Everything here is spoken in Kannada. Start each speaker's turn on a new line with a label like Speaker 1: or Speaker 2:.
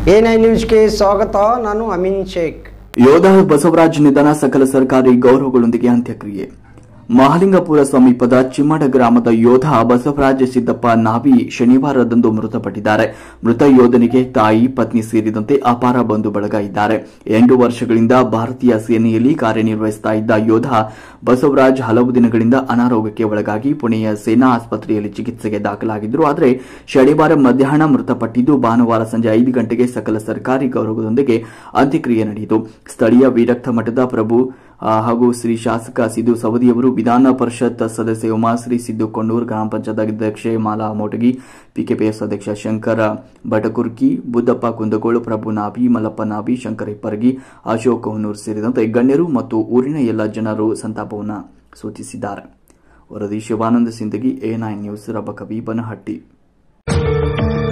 Speaker 1: ಎ ನೈನ್ ನ್ಯೂಸ್ಗೆ ಸ್ವಾಗತ ನಾನು ಅಮೀನ್ ಶೇಖ್
Speaker 2: ಯೋಧ ಬಸವರಾಜ್ ನಿಧನ ಸಕಲ ಸರ್ಕಾರಿ ಗೌರವಗಳೊಂದಿಗೆ ಅಂತ್ಯಕ್ರಿಯೆ ಮಹಾಲಿಂಗಪುರ ಸಮೀಪದ ಚಿಮ್ಮಡ ಗ್ರಾಮದ ಯೋಧ ಬಸವರಾಜ ಸಿದ್ದಪ್ಪ ನಾವಿ ಶನಿವಾರದಂದು ಮೃತಪಟ್ಟಿದ್ದಾರೆ ಮೃತ ಯೋಧನಿಗೆ ತಾಯಿ ಪತ್ನಿ ಸೇರಿದಂತೆ ಅಪಾರ ಬಂಧು ಬಳಗ ಇದ್ದಾರೆ ಎಂಟು ವರ್ಷಗಳಿಂದ ಭಾರತೀಯ ಸೇನೆಯಲ್ಲಿ ಕಾರ್ಯನಿರ್ವಹಿಸುತ್ತಾ ಇದ್ದ ಯೋಧ ಬಸವರಾಜ್ ಹಲವು ದಿನಗಳಿಂದ ಅನಾರೋಗ್ಯಕ್ಕೆ ಒಳಗಾಗಿ ಪುಣೆಯ ಸೇನಾ ಆಸ್ಪತ್ರೆಯಲ್ಲಿ ಚಿಕಿತ್ಸೆಗೆ ದಾಖಲಾಗಿದ್ದರು ಆದರೆ ಶನಿವಾರ ಮಧ್ಯಾಹ್ನ ಮೃತಪಟ್ಟಿದ್ದು ಭಾನುವಾರ ಸಂಜೆ ಐದು ಗಂಟೆಗೆ ಸಕಲ ಸರ್ಕಾರಿ ಗೌರವದೊಂದಿಗೆ ಅಂತ್ಯಕ್ರಿಯೆ ನಡೆಯಿತು ಸ್ಥಳೀಯ ವಿರಕ್ತ ಮಠದ ಪ್ರಭು ಆ, ಹಾಗೂ ಶ್ರೀ ಶಾಸಕ ಸಿದ್ದು ಸವದಿಯವರು ವಿಧಾನ ಪರಿಷತ್ ಸದಸ್ಯ ಉಮಾಶ್ರೀ ಸಿದ್ದು ಕೊಂಡೂರು ಗ್ರಾಮ ಪಂಚಾಯತ್ ಅಧ್ಯಕ್ಷೆ ಮಾಲಾ ಮೋಟಗಿ ಪಿಕೆಪಿಎಸ್ ಅಧ್ಯಕ್ಷ ಶಂಕರ ಬಟಕುರ್ಕಿ ಬುದ್ದಪ್ಪ ಕುಂದಗೋಳು ಪ್ರಭು ನಾಭಿ ಮಲ್ಲಪ್ಪ ನಾಭಿ ಶಂಕರ ಹಿಪ್ಪರಗಿ ಅಶೋಕ್ ಹೊನ್ನೂರು ಸೇರಿದಂತೆ ಗಣ್ಯರು ಮತ್ತು ಊರಿನ ಎಲ್ಲ ಜನರು ಸಂತಾಪವನ್ನು ಸೂಚಿಸಿದ್ದಾರೆ ವರದಿ Shivananda Sindagi A nine news Rabakavi Banahatti